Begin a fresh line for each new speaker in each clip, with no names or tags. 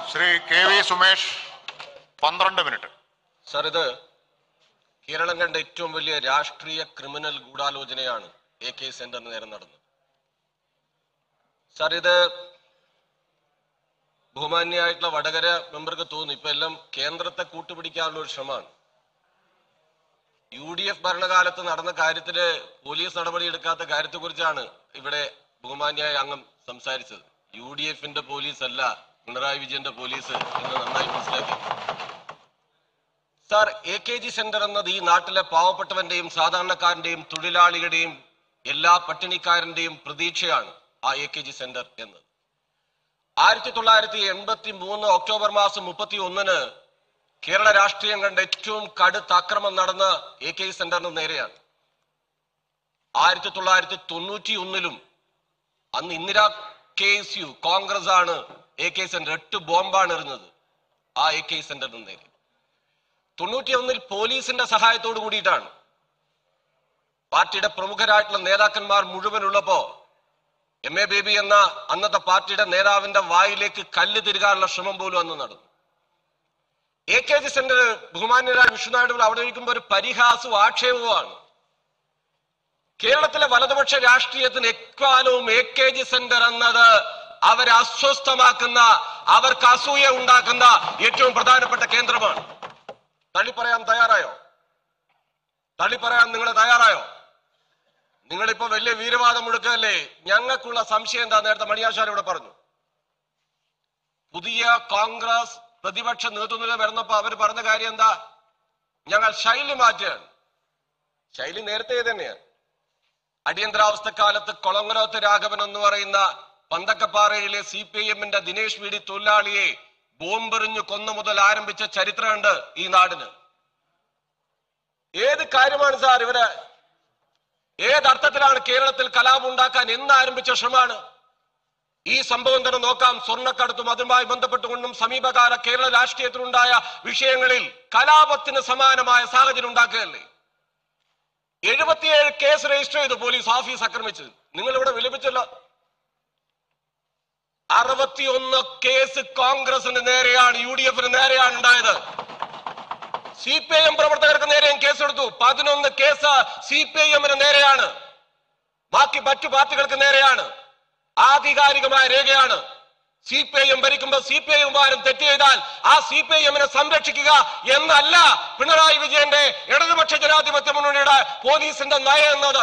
Shri K V Sumesh പന്ത്രണ്ട് minute
sir ഇത് കേരളം കണ്ട ഏറ്റവും വലിയ രാഷ്ട്രീയ ക്രിമിനൽ ഗൂഢാലോചനയാണ് എ കെ സെന്ററിന് നേരെ നടന്നത് സാർ ഇത് ബഹുമാന്യായിട്ടുള്ള വടകര മെമ്പർക്ക് തോന്നുന്നു ഇപ്പൊ എല്ലാം കേന്ദ്രത്തെ കൂട്ടുപിടിക്കാനുള്ള ഒരു ശ്രമമാണ് യു ഡി എഫ് ഭരണകാലത്ത് നടന്ന കാര്യത്തില് പോലീസ് നടപടി എടുക്കാത്ത കാര്യത്തെ കുറിച്ചാണ് ഇവിടെ ബഹുമാന്യായ അംഗം സംസാരിച്ചത് യു ഡി എഫിന്റെ പോലീസ് അല്ല പിണറായി വിജയന്റെ പോലീസ് എന്ന് നന്നായി മനസ്സിലാക്കി sir A K G centre എന്നത് ഈ നാട്ടിലെ പാവപ്പെട്ടവന്റെയും സാധാരണക്കാരന്റെയും തൊഴിലാളികളുടെയും എല്ലാ പട്ടിണിക്കാരന്റെയും പ്രതീക്ഷയാണ് ആ എ കെ ജി സെന്റർ എന്നത് ആയിരത്തി തൊള്ളായിരത്തി എൺപത്തി മൂന്ന് ഒക്ടോബർ മാസം മുപ്പത്തി ഒന്നിന് കേരള രാഷ്ട്രീയം കണ്ട ഏറ്റവും കടുത്ത അക്രമം നടന്ന എ കെ ജി സെന്ററിന് നേരെയാണ് ആയിരത്തി തൊള്ളായിരത്തി തൊണ്ണൂറ്റി ഒന്നിലും അന്ന് Indira K S U Congress ആണ് എ കെ സെന്റർ എട്ട് ബോംബാണ് എറിഞ്ഞത് ആ എ കെ സെന്ററിന് നേരെ തൊണ്ണൂറ്റി ഒന്നിൽ പോലീസിന്റെ സഹായത്തോട് കൂടിയിട്ടാണ് പാർട്ടിയുടെ പ്രമുഖരായിട്ടുള്ള നേതാക്കന്മാർ മുഴുവൻ ഉള്ളപ്പോ എം എ ബേബി എന്ന അന്നത്തെ പാർട്ടിയുടെ നേതാവിന്റെ വായിലേക്ക് കല്ല് തിരുകാനുള്ള ശ്രമം പോലും അന്ന് നടന്നു എ കെ ജി സെന്റർ ബഹുമാന്യരായ വിഷ്ണുനായിഡുകൾ അവിടെ ഇരിക്കുമ്പോൾ ഒരു പരിഹാസവും ആക്ഷേപവുമാണ് കേരളത്തിലെ വലതുപക്ഷ രാഷ്ട്രീയത്തിന് എക്കാലവും എ കെ ജി സെന്റർ എന്നത് അവരെ അസ്വസ്ഥമാക്കുന്ന അവർക്ക് അസൂയ ഉണ്ടാക്കുന്ന ഏറ്റവും പ്രധാനപ്പെട്ട കേന്ദ്രമാണ് തള്ളി പറയാൻ തയ്യാറായോ തള്ളി പറയാൻ നിങ്ങൾ തയ്യാറായോ നിങ്ങളിപ്പോ വലിയ വീരവാദം മുഴുക്കല്ലേ ഞങ്ങൾക്കുള്ള സംശയം എന്താ നേരത്തെ മണിയാശാൻ ഇവിടെ പറഞ്ഞു പുതിയ കോൺഗ്രസ് പ്രതിപക്ഷ നേതൃത്വം വരുന്നപ്പോ അവർ പറഞ്ഞ കാര്യം എന്താ ഞങ്ങൾ ശൈലി മാറ്റുകയാണ് ശൈലി നേരത്തെ തന്നെയാണ് അടിയന്തരാവസ്ഥ കാലത്ത് കൊളങ്ങരോത്ത് രാഘവൻ എന്ന് പറയുന്ന പന്തക്കപ്പാറയിലെ സി പി ഐ എമ്മിന്റെ ദിനേശ് വീടി തൊഴിലാളിയെ ബോംബെറിഞ്ഞു കൊന്നു മുതൽ ആരംഭിച്ച ചരിത്രമുണ്ട് ഈ നാടിന് ഏത് കാര്യമാണ് സാർ ഇവര് ഏതർത്ഥത്തിലാണ് കേരളത്തിൽ കലാപം ഉണ്ടാക്കാൻ എന്ന് ആരംഭിച്ച ശ്രമമാണ് ഈ സംഭവം തന്നെ നോക്കാം സ്വർണ്ണക്കടത്തും അതുമായി ബന്ധപ്പെട്ടുകൊണ്ടും സമീപകാല കേരള രാഷ്ട്രീയത്തിലുണ്ടായ വിഷയങ്ങളിൽ കലാപത്തിന് സമാനമായ സാഹചര്യം ഉണ്ടാക്കുകയല്ലേ എഴുപത്തിയേഴ് കേസ് രജിസ്റ്റർ ചെയ്തു പോലീസ് ഓഫീസ് ആക്രമിച്ച് നിങ്ങൾ ഇവിടെ വിലപിച്ചല്ലോ അറുപത്തിയൊന്ന് കേസ് കോൺഗ്രസിന് നേരെയാണ് യു ഡി എഫിന് നേരെയാണ് ഉണ്ടായത് സി പി ഐ എം പ്രവർത്തകർക്ക് നേരെയും കേസെടുത്തു പതിനൊന്ന് കേസ് സി പി ഐ എമ്മിന് നേരെയാണ് ബാക്കി മറ്റു പാർട്ടികൾക്ക് നേരെയാണ് ആധികാരികമായ രേഖയാണ് സി പി ഐ എം ഭരിക്കുമ്പോൾ സി പി ഐ എമ്മാരും തെറ്റ് ചെയ്താൽ ആ സി പി ഐ എമ്മിനെ സംരക്ഷിക്കുക എന്നല്ല പിണറായി വിജയന്റെ ഇടതുപക്ഷ ജനാധിപത്യ മുന്നണിയുടെ പോലീസിന്റെ നയം എന്നത്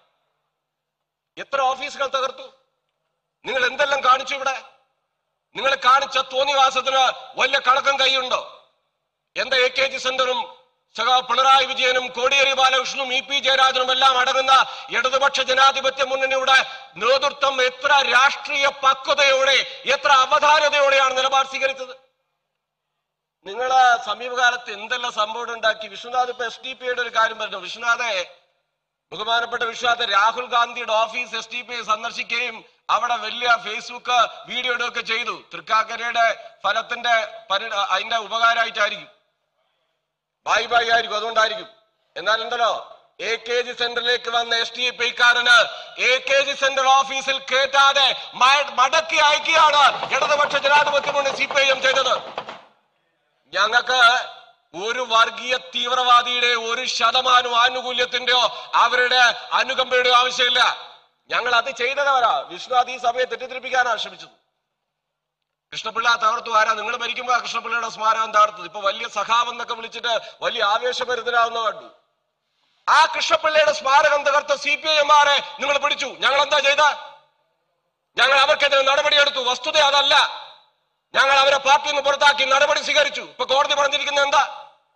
എത്ര ഓഫീസുകൾ തകർത്തു നിങ്ങൾ എന്തെല്ലാം കാണിച്ചു ഇവിടെ നിങ്ങൾ കാണിച്ച തോന്നിവാസത്തിന് വലിയ കണക്കം കൈയുണ്ടോ എന്താ എ കെ ജി സെന്ററും സഖാ പിണറായി വിജയനും കോടിയേരി ബാലകൃഷ്ണനും ഇ പി ജയരാജനും എല്ലാം അടങ്ങുന്ന ഇടതുപക്ഷ ജനാധിപത്യ മുന്നണിയുടെ നേതൃത്വം എത്ര രാഷ്ട്രീയ പക്വതയോടെ എത്ര അവധാനതയോടെയാണ് നിലപാട് സ്വീകരിച്ചത് നിങ്ങള് സമീപകാലത്ത് എന്തെല്ലാം സംഭവം ഉണ്ടാക്കി വിശ്വനാഥ് ഇപ്പൊ എസ് ഡി പിയുടെ ഒരു കാര്യം പറഞ്ഞു വിശ്വനാഥെ ബഹുമാനപ്പെട്ട വിശ്വനാഥ് രാഹുൽ ഗാന്ധിയുടെ ഓഫീസ് എസ് ഡി പി സന്ദർശിക്കുകയും അവിടെ വലിയ ഫേസ്ബുക്ക് വീഡിയോ ഇടുകയൊക്കെ ചെയ്തു തൃക്കാക്കരയുടെ ഫലത്തിന്റെ പരി അതിന്റെ ഉപകാരമായിട്ടായിരിക്കും ബായ് ബായ് ആയിരിക്കും അതുകൊണ്ടായിരിക്കും എന്നാൽ ഉണ്ടല്ലോ എ കെ ജി സെന്ററിലേക്ക് വന്ന എസ് ടി പിക്കാരന് എ കെ ജി സെന്റർ ഓഫീസിൽ കേറ്റാതെ മ- മടക്കി അയക്കുകയാണ് ഇടതുപക്ഷ ജനാധിപത്യ മുന്നണി സി പി ഐ എം ചെയ്തത് ഞങ്ങൾക്ക് ഒരു വർഗീയ തീവ്രവാദിയുടെ ഒരു ശതമാനം ആനുകൂല്യത്തിന്റെയോ അവരുടെ അനുകമ്പയുടെയോ ആവശ്യമില്ല ഞങ്ങൾ അത് ചെയ്തവരാ വിശ്വനാഥ് ഈ സഭയെ തെറ്റിദ്ധരിപ്പിക്കാനാണ് ശ്രമിച്ചത് കൃഷ്ണപിള്ള തകർത്തു ആരാ നിങ്ങൾ മരിക്കുമ്പോ കൃഷ്ണപിള്ളയുടെ സ്മാരകം തകർത്തത് ഇപ്പൊ വലിയ സഖാവ് എന്നൊക്കെ വിളിച്ചിട്ട് വലിയ ആവേശഭരിതരാകുന്ന കണ്ടു ആ കൃഷ്ണപിള്ളയുടെ സ്മാരകം തകർത്ത സി പി ഐ എമാരെ നിങ്ങൾ പിടിച്ചു ഞങ്ങൾ എന്താ ചെയ്ത ഞങ്ങൾ അവർക്കെതിരെ നടപടിയെടുത്തു വസ്തുത അതല്ല ഞങ്ങൾ അവരെ പാർട്ടിയിൽ നിന്ന് പുറത്താക്കി നടപടി സ്വീകരിച്ചു ഇപ്പൊ കോടതി പറഞ്ഞിരിക്കുന്നത് എന്താ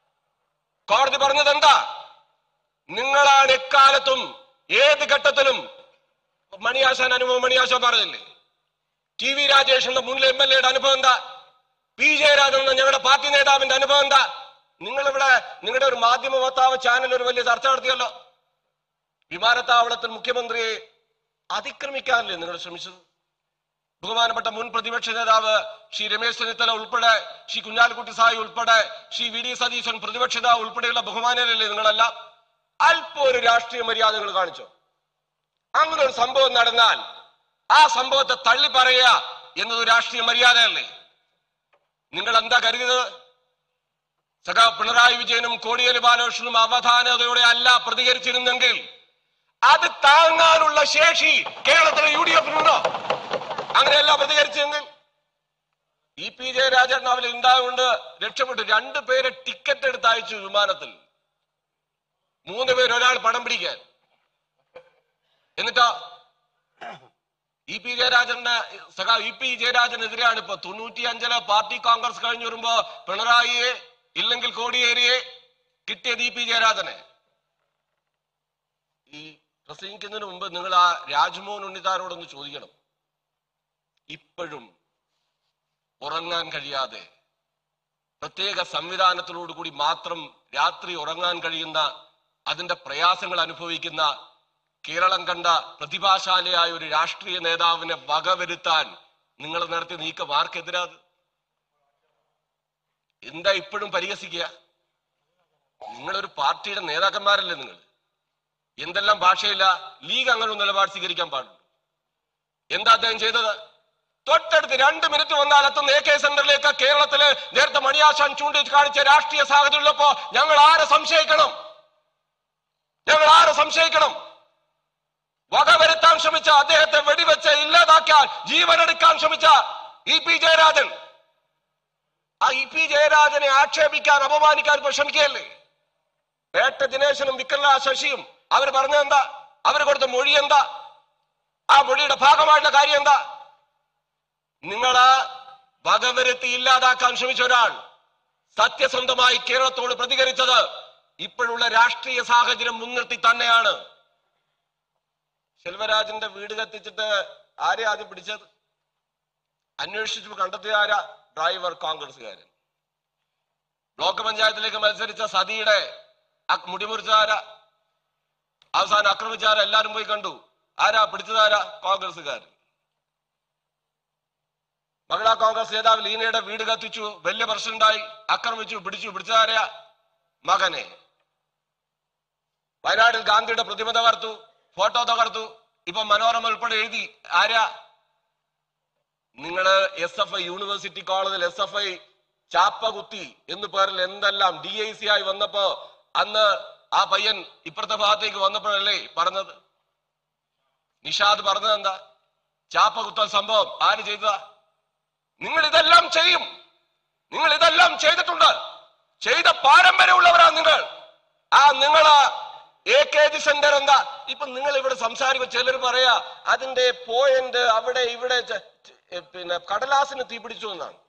കോടതി പറഞ്ഞത് എന്താ നിങ്ങളാണ് എക്കാലത്തും ഏത് ഘട്ടത്തിലും മണിയാശാൻ അനുഭവം മണിയാശാൻ പറഞ്ഞില്ലേ ടി വി രാജേഷിന്റെ മുൻ എം എൽ എയുടെ അനുഭവം എന്താ പി ജയരാജൻ എന്ന ഞങ്ങളുടെ പാർട്ടി നേതാവിന്റെ അനുഭവം എന്താ നിങ്ങൾ ഇവിടെ നിങ്ങളുടെ ഒരു മാധ്യമ വക്താവ് ചാനൽ ഒരു വലിയ ചർച്ച നടത്തിയല്ലോ വിമാനത്താവളത്തിൽ മുഖ്യമന്ത്രിയെ അതിക്രമിക്കാനല്ലേ നിങ്ങൾ ശ്രമിച്ചത് ബഹുമാനപ്പെട്ട മുൻ പ്രതിപക്ഷ നേതാവ് ശ്രീ രമേശ് ചെന്നിത്തല ഉൾപ്പെടെ ശ്രീ കുഞ്ഞാലിക്കുട്ടി സായി ഉൾപ്പെടെ ശ്രീ വി ഡി സതീശൻ പ്രതിപക്ഷ നേതാവ് ഉൾപ്പെടെയുള്ള ബഹുമാനരല്ലേ നിങ്ങളെല്ലാം അല്പം ഒരു രാഷ്ട്രീയ മര്യാദ നിങ്ങൾ കാണിച്ചോ അങ്ങനെ ഒരു സംഭവം നടന്നാൽ ആ സംഭവത്തെ തള്ളി പറയുക എന്നത് രാഷ്ട്രീയ മര്യാദയല്ലേ നിങ്ങൾ എന്താ കരുതിയത് സഖാ പിണറായി വിജയനും കോടിയേരി ബാലകൃഷ്ണനും അവധാനതയോടെ അല്ല പ്രതികരിച്ചിരുന്നെങ്കിൽ അത് താങ്ങാനുള്ള ശേഷി കേരളത്തിലെ യു ഡി എഫിനുണ്ടോ അങ്ങനെയല്ല പ്രതികരിച്ചെങ്കിൽ ഇ പി ജയരാജൻ അവരിൽ ഉണ്ടാകൊണ്ട് രക്ഷപ്പെട്ടു രണ്ടു പേരെ ടിക്കറ്റ് എടുത്ത് അയച്ചു വിമാനത്തിൽ മൂന്ന് പേര് ഒരാൾ പടം പിടിക്കാൻ എന്നിട്ടോ ഇ പി ജയരാജന്റെ സഖാ ഇ പി ജയരാജനെതിരെയാണ് ഇപ്പൊ തൊണ്ണൂറ്റി അഞ്ചിലെ പാർട്ടി കോൺഗ്രസ് കഴിഞ്ഞു വരുമ്പോ പിണറായിയെ ഇല്ലെങ്കിൽ കോടിയേരിയെ കിട്ടിയത് ഇ പി ജയരാജനെ ഈ പ്രസംഗിക്കുന്നതിന് മുമ്പ് നിങ്ങൾ ആ രാജ്മോഹൻ ഉണ്ണിത്താരോടൊന്ന് ചോദിക്കണം ഇപ്പോഴും ഉറങ്ങാൻ കഴിയാതെ പ്രത്യേക സംവിധാനത്തിലോടുകൂടി മാത്രം രാത്രി ഉറങ്ങാൻ കഴിയുന്ന അതിന്റെ പ്രയാസങ്ങൾ അനുഭവിക്കുന്ന കേരളം കണ്ട പ്രതിഭാശാലിയായ ഒരു രാഷ്ട്രീയ നേതാവിനെ വകവരുത്താൻ നിങ്ങൾ നടത്തിയ നീക്കം ആർക്കെതിരാത് എന്താ ഇപ്പോഴും പരിഹസിക്കുക നിങ്ങളൊരു പാർട്ടിയുടെ നേതാക്കന്മാരല്ലേ നിങ്ങൾ എന്തെല്ലാം ഭാഷയില്ല ലീഗ് അങ്ങനെ ഒരു നിലപാട് സ്വീകരിക്കാൻ പാടുള്ളൂ എന്താ അദ്ദേഹം ചെയ്തത് തൊട്ടടുത്ത് രണ്ട് മിനിറ്റ് വന്നാൽ എത്തുന്ന എ കെ സെന്ററിലേക്ക് കേരളത്തില് നേരത്തെ മണിയാശാൻ ചൂണ്ടി കാണിച്ച രാഷ്ട്രീയ സാഹചര്യം ഉള്ളപ്പോ ഞങ്ങൾ ആരെ സംശയിക്കണം ഞങ്ങൾ ആരെ സംശയിക്കണം വകവരുത്താൻ ശ്രമിച്ച അദ്ദേഹത്തെ വെടിവെച്ച് ഇല്ലാതാക്കാൻ ജീവനെടുക്കാൻ ശ്രമിച്ച ഇ പി ജയരാജൻ ആ ഇ പി ജയരാജനെ ആക്ഷേപിക്കാൻ അപമാനിക്കാൻ ഇപ്പൊ ശ്രമിക്കുകയല്ലേ പേട്ട ദിനേശനും വിക്രല ശശിയും അവർ പറഞ്ഞ എന്താ അവർ കൊടുത്ത മൊഴി എന്താ ആ മൊഴിയുടെ ഭാഗമായിട്ടുള്ള കാര്യം എന്താ നിങ്ങള് വകവരുത്തി ഇല്ലാതാക്കാൻ ശ്രമിച്ച ഒരാൾ സത്യസന്ധമായി കേരളത്തോട് പ്രതികരിച്ചത് ഇപ്പോഴുള്ള രാഷ്ട്രീയ സാഹചര്യം മുൻനിർത്തി തന്നെയാണ് ശെൽവരാജന്റെ വീട് കത്തിച്ചിട്ട് ആരെ ആദ്യം പിടിച്ചത് അന്വേഷിച്ചു കണ്ടെത്തിയ ആരാ ഡ്രൈവർ കോൺഗ്രസ്സുകാരൻ ബ്ലോക്ക് പഞ്ചായത്തിലേക്ക് മത്സരിച്ച സതിയുടെ അ- മുടിമുറിച്ച ആരാ അവസാനം ആക്രമിച്ച ആരാ എല്ലാരും പോയി കണ്ടു ആരാ പിടിച്ചതാരാ കോൺഗ്രസ്സുകാരൻ മഹിളാ കോൺഗ്രസ് നേതാവ് ലീനയുടെ വീട് കത്തിച്ചു വലിയ പ്രശ്നമുണ്ടായി ആക്രമിച്ചു പിടിച്ചു പിടിച്ചതാരാ മകനെ വയനാട്ടിൽ ഗാന്ധിയുടെ പ്രതിമ തകർത്തു ഫോട്ടോ തകർത്തു ഇപ്പൊ മനോരമ ഉൾപ്പെടെ എഴുതി ആരാ നിങ്ങള് എസ് എഫ് ഐ യൂണിവേഴ്സിറ്റി കോളേജിൽ എസ് എഫ് ഐ ചാപ്പ കുത്തി എന്ന് പേരിൽ എന്തെല്ലാം ഡി ഐ സി ആയി വന്നപ്പോ അന്ന് ആ പയ്യൻ ഇപ്പുറത്തെ ഭാഗത്തേക്ക് വന്നപ്പോഴല്ലേ പറഞ്ഞത് നിഷാദ് പറഞ്ഞത് എന്താ ചാപ്പ കുത്തൽ സംഭവം ആര് ചെയ്തതാ നിങ്ങൾ ഇതെല്ലാം ചെയ്യും നിങ്ങൾ ഇതെല്ലാം ചെയ്തിട്ടുണ്ട് ചെയ്ത പാരമ്പര്യമുള്ളവരാ നിങ്ങൾ ആ നിങ്ങള് എ കെ ജി സെന്റർ എന്താ ഇപ്പൊ നിങ്ങൾ ഇവിടെ സംസാരിക്കുമ്പോൾ ചിലർ പറയാ അതിന്റെ പോയിന്റ് അവിടെ ഇവിടെ ച- ച- പിന്നെ കടലാസിന് തീ പിടിച്ചു എന്നാണ്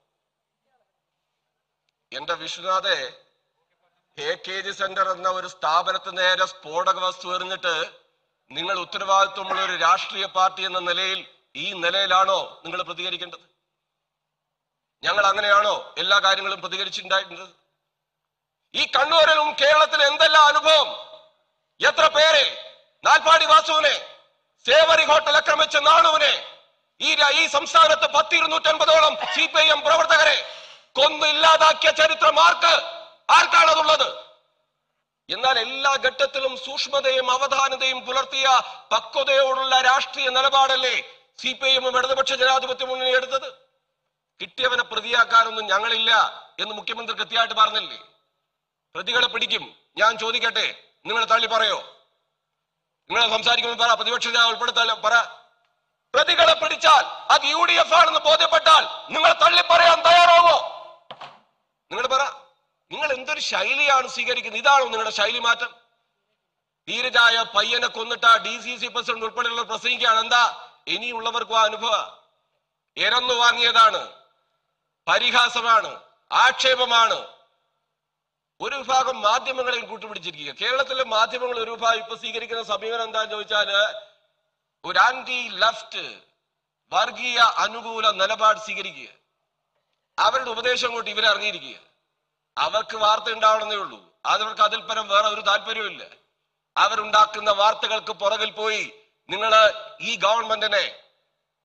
എന്റെ വിശ്വനാഥെ എ കെ ജി സെന്റർ എന്ന ഒരു സ്ഥാപനത്തിന് നേരെ സ്ഫോടക വസ്തു എറിഞ്ഞിട്ട് നിങ്ങൾ ഉത്തരവാദിത്വമുള്ള ഒരു രാഷ്ട്രീയ പാർട്ടി എന്ന നിലയിൽ ഈ നിലയിലാണോ നിങ്ങൾ പ്രതികരിക്കേണ്ടത് ഞങ്ങൾ അങ്ങനെയാണോ എല്ലാ കാര്യങ്ങളും പ്രതികരിച്ചിട്ടുണ്ടായിട്ടുള്ളത് ഈ കണ്ണൂരിലും കേരളത്തിലും എന്തെല്ലാം അനുഭവം എത്ര പേരെ നാൽപ്പാടി വാസുവിനെ സേവരി ഹോട്ടൽ ആക്രമിച്ച നാണുവിനെ ഈ ര- ഈ സംസ്ഥാനത്ത് പത്തിരുന്നൂറ്റൻപതോളം സി പി ഐ എം പ്രവർത്തകരെ കൊന്ന് ഇല്ലാതാക്കിയ ചരിത്രം ആർക്ക് ആർക്കാണതുള്ളത് എന്നാൽ എല്ലാ ഘട്ടത്തിലും സൂക്ഷ്മതയും അവധാനതയും പുലർത്തിയ പക്വതയോടുള്ള രാഷ്ട്രീയ നിലപാടല്ലേ സി പി ഐ എമ്മും ഇടതുപക്ഷ ജനാധിപത്യ മുന്നണി എടുത്തത് കിട്ടിയവനെ പ്രതിയാക്കാനൊന്നും ഞങ്ങളില്ല എന്ന് മുഖ്യമന്ത്രി കൃത്യമായിട്ട് പറഞ്ഞില്ലേ പ്രതികളെ പിടിക്കും ഞാൻ ചോദിക്കട്ടെ നിങ്ങൾ തള്ളി പറയോ നിങ്ങൾ സംസാരിക്കുമ്പോൾ പറ പ്രതിപക്ഷ നേതാവ് ഉൾപ്പെടുത്തല്ല പറ പ്രതികളെ പിടിച്ചാൽ അത് യു ഡി എഫ് ആണെന്ന് ബോധ്യപ്പെട്ടാൽ നിങ്ങൾ തള്ളി പറയാൻ തയ്യാറാവോ നിങ്ങൾ പറ നിങ്ങൾ എന്തൊരു ശൈലിയാണ് സ്വീകരിക്കുന്നത് ഇതാണോ നിങ്ങളുടെ ശൈലി മാറ്റം ധീരജായ പയ്യനെ കൊന്നിട്ട ഡി സി സി പ്രസിഡന്റ് ഉൾപ്പെടെയുള്ള പ്രസംഗിക്കുകയാണ് എന്താ ഇനിയുള്ളവർക്കും ആ അനുഭവ ഇരന്നു വാങ്ങിയതാണ് പരിഹാസമാണ് ആക്ഷേപമാണ് ഒരു വിഭാഗം മാധ്യമങ്ങളെയും കൂട്ടുപിടിച്ചിരിക്കുക കേരളത്തിലെ മാധ്യമങ്ങൾ ഒരു വിഭാഗം ഇപ്പൊ സ്വീകരിക്കുന്ന സമീപനം എന്താന്ന് ചോദിച്ചാല് ഒരു ആന്റി ലെഫ്റ്റ് വർഗീയ അനുകൂല നിലപാട് സ്വീകരിക്കുക അവരുടെ ഉപദേശം കൊണ്ട് ഇവരെ ഇറങ്ങിയിരിക്കുക അവർക്ക് വാർത്ത ഉണ്ടാവണമെന്നേ ഉള്ളൂ അതവർക്ക് അതിൽ പരം വേറെ ഒരു താല്പര്യവും ഇല്ല അവരുണ്ടാക്കുന്ന വാർത്തകൾക്ക് പുറകിൽ പോയി നിങ്ങൾ ഈ ഗവൺമെന്റിനെ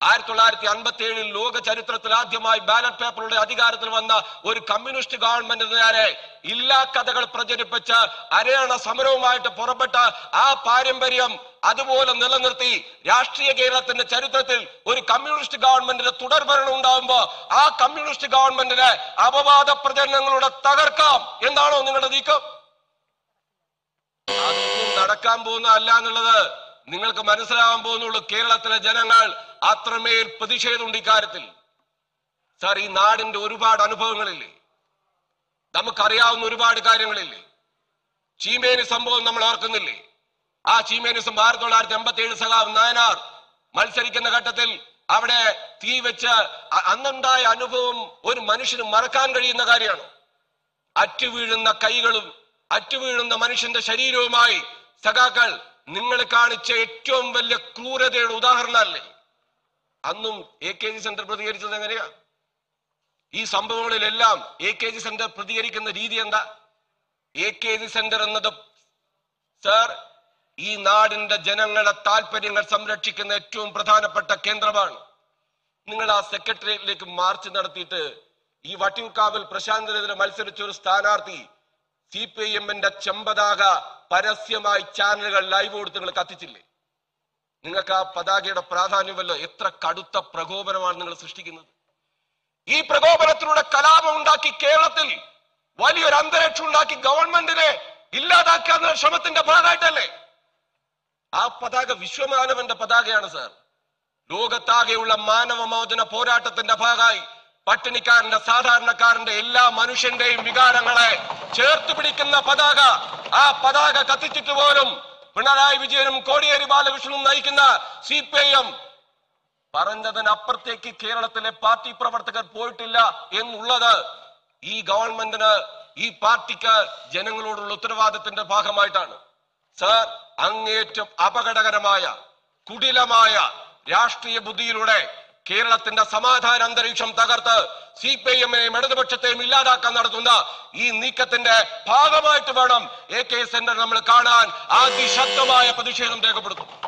ആയിരത്തി തൊള്ളായിരത്തി അൻപത്തി ഏഴിൽ ലോക ചരിത്രത്തിൽ ആദ്യമായി ബാലറ്റ് പേപ്പറുടെ അധികാരത്തിൽ വന്ന ഒരു കമ്മ്യൂണിസ്റ്റ് ഗവൺമെന്റിന് നേരെ ഇല്ലാ കഥകൾ പ്രചരിപ്പിച്ച് അരയണ സമരവുമായിട്ട് പുറപ്പെട്ട ആ പാരമ്പര്യം അതുപോലെ നിലനിർത്തി രാഷ്ട്രീയ കേരളത്തിന്റെ ചരിത്രത്തിൽ ഒരു കമ്മ്യൂണിസ്റ്റ് ഗവൺമെന്റിന്റെ തുടർഭരണം ഉണ്ടാകുമ്പോ ആ കമ്മ്യൂണിസ്റ്റ് ഗവൺമെന്റിനെ അപവാദ പ്രചരണങ്ങളുടെ തകർക്കാം എന്നാണോ നിങ്ങളുടെ നീക്കം അതൊന്നും നടക്കാൻ പോകുന്ന അല്ല എന്നുള്ളത് നിങ്ങൾക്ക് മനസ്സിലാവാൻ പോകുന്നുള്ളൂ കേരളത്തിലെ ജനങ്ങൾ അത്രമേൽ പ്രതിഷേധമുണ്ട് ഇക്കാര്യത്തിൽ സാർ ഈ നാടിന്റെ ഒരുപാട് അനുഭവങ്ങളില്ലേ നമുക്കറിയാവുന്ന ഒരുപാട് കാര്യങ്ങളില്ലേ ചീമേനി സംഭവം നമ്മൾ ഓർക്കുന്നില്ലേ ആ ചീമേനിസം ആയിരത്തി തൊള്ളായിരത്തി എൺപത്തി ഏഴ് സഖാവ് നായനാർ മത്സരിക്കുന്ന ഘട്ടത്തിൽ അവിടെ തീ വെച്ച് അ- അന്നുണ്ടായ അനുഭവം ഒരു മനുഷ്യന് മറക്കാൻ കഴിയുന്ന കാര്യമാണ് അറ്റുവീഴുന്ന കൈകളും അറ്റുവീഴുന്ന മനുഷ്യന്റെ ശരീരവുമായി സഖാക്കൾ നിങ്ങൾ കാണിച്ച ഏറ്റവും വലിയ ക്രൂരതയുടെ ഉദാഹരണമല്ലേ അന്നും എ കെ ജി സെന്റർ പ്രതികരിച്ചത് എങ്ങനെയാ ഈ സംഭവങ്ങളിലെല്ലാം എ കെ ജി സെന്റർ പ്രതികരിക്കുന്ന രീതി എന്താ എ കെ ജി സെന്റർ എന്നത് സർ ഈ നാടിന്റെ ജനങ്ങളുടെ താല്പര്യങ്ങൾ സംരക്ഷിക്കുന്ന ഏറ്റവും പ്രധാനപ്പെട്ട കേന്ദ്രമാണ് നിങ്ങൾ ആ സെക്രട്ടേറിയറ്റിലേക്ക് മാർച്ച് നടത്തിയിട്ട് ഈ വട്ടിയൂർക്കാവിൽ പ്രശാന്തിനെതിരെ മത്സരിച്ച ഒരു സ്ഥാനാർത്ഥി സി പി ഐ എമ്മിന്റെ ചെമ്പതാക പരസ്യമായി ചാനലുകൾ ലൈവ് കൊടുത്ത് നിങ്ങൾ കത്തിച്ചില്ലേ നിങ്ങൾക്ക് ആ പതാകയുടെ പ്രാധാന്യമല്ലോ എത്ര കടുത്ത പ്രകോപനമാണ് നിങ്ങൾ സൃഷ്ടിക്കുന്നത് ഈ പ്രകോപനത്തിലൂടെ കലാപം ഉണ്ടാക്കി കേരളത്തിൽ വലിയൊരു അന്തരീക്ഷം ഉണ്ടാക്കി ഗവൺമെന്റിനെ ഇല്ലാതാക്കാനുള്ള ശ്രമത്തിന്റെ ഭാഗമായിട്ടല്ലേ ആ പതാക വിശ്വമാനവന്റെ പതാകയാണ് സാർ ലോകത്താകെയുള്ള മാനവമോചന പോരാട്ടത്തിന്റെ ഭാഗമായി പട്ടിണിക്കാരന്റെ സാധാരണക്കാരന്റെ എല്ലാ മനുഷ്യന്റെയും വികാരങ്ങളെ ചേർത്ത് പിടിക്കുന്ന പതാക ആ പതാക കത്തിച്ചിട്ട് പോലും പിണറായി വിജയനും കോടിയേരി ബാലകൃഷ്ണനും നയിക്കുന്ന സി പി ഐ എം പറഞ്ഞതിനപ്പുറത്തേക്ക് കേരളത്തിലെ പാർട്ടി പ്രവർത്തകർ പോയിട്ടില്ല എന്നുള്ളത് ഈ ഗവൺമെന്റിന് ഈ പാർട്ടിക്ക് ജനങ്ങളോടുള്ള ഉത്തരവാദിത്തത്തിന്റെ ഭാഗമായിട്ടാണ് സർ അങ്ങേറ്റം അപകടകരമായ കുടിലമായ രാഷ്ട്രീയ ബുദ്ധിയിലൂടെ കേരളത്തിന്റെ സമാധാന അന്തരീക്ഷം തകർത്ത് സി പി ഐ എമ്മിനെയും ഇടതുപക്ഷത്തെയും ഇല്ലാതാക്കാൻ നടത്തുന്ന ഈ നീക്കത്തിന്റെ ഭാഗമായിട്ട് വേണം എ കെ സെന്റർ നമ്മൾ കാണാൻ അതിശക്തമായ പ്രതിഷേധം രേഖപ്പെടുത്തും